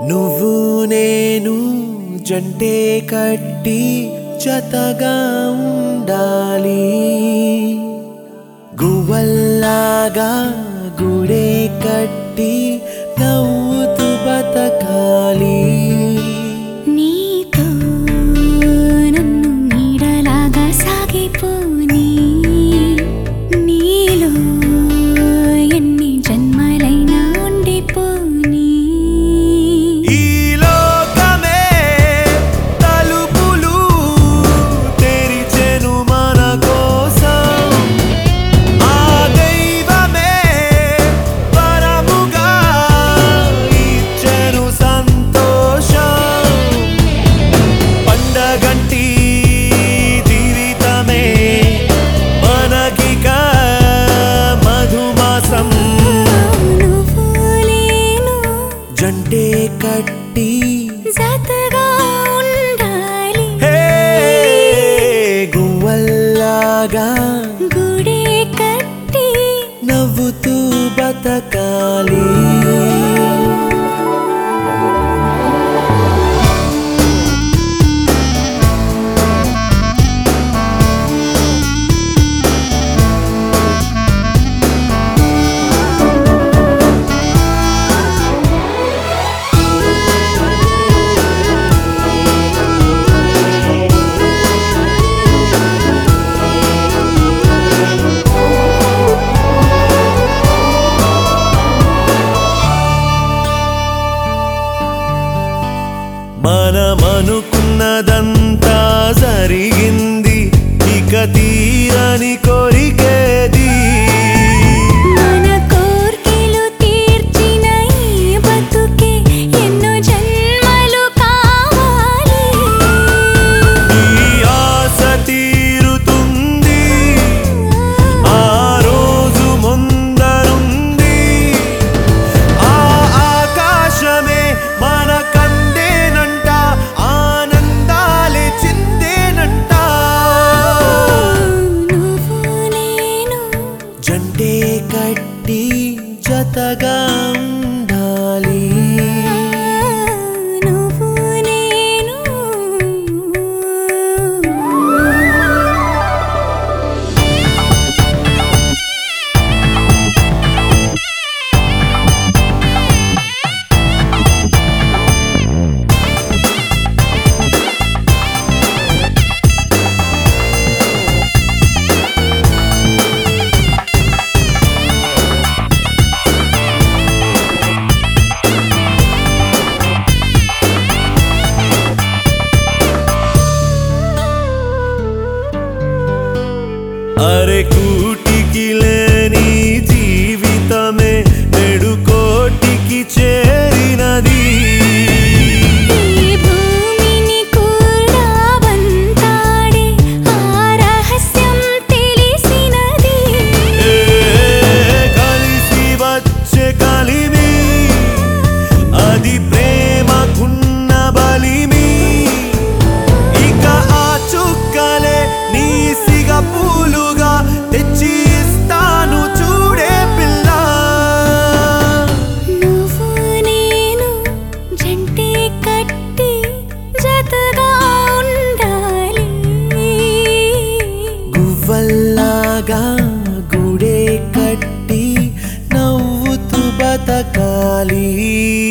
నువ్వు నేను జంటే కట్టి జతగా ఉండాలి గువ్వల్లాగా గుడే కట్టి నవ్వుతూ బతకాలి నీతో నన్ను నీడలాగా సాగిపోని నీలో ఎన్ని జన్మలైనా ఉండిపోని ఈ లోకమే తలుపులు తెరిచెను మన కోసం ఆ దైవమే పరముగా ఇచ్చెను సంతోషం పండగంటి జీవితమే మనకిక మధుమాసం నువ్వు లేను జంటే కట్టి జతగా ఉండాలి హే గువ్వల్లాగా గుడే కట్టి నవ్వుతూ బతకాలి మనమనుకున్నదంతా జరిగింది ఇక తీరని కోరికేది మన కోర్కెలు తీర్చిన ఈ బతుకే ఎన్నో జన్మలు కావాలి ఈ ఆశ తీరుతుంది ఆ రోజు ముందరుంది ఆ ఆకాశమే మన కందేనంట ఆనందాలే చిందేనంట నువ్వు నేను జంటే కట్టి జతగా ఉండాలి నువ్వు నేను అరే కూటికి లేని జీవితమే నెడు కోటికి చేరినది ఈ భూమిని కూడా వంతాడే ఆ రహస్యం తెలిసినది ఏ కలిసి వచ్చే కలిమి అది ప్రేమకున్న బలిమి ఇక ఆ చుక్కలే నీ సిగ పూలుగా తెచ్చి ఇస్తాను చూడే పిల్ల నువ్వు నేను జంటే కట్టి జతగా ఉండాలి గువ్వల్లాగా గుడే కట్టి నవ్వుతూ బతకాలి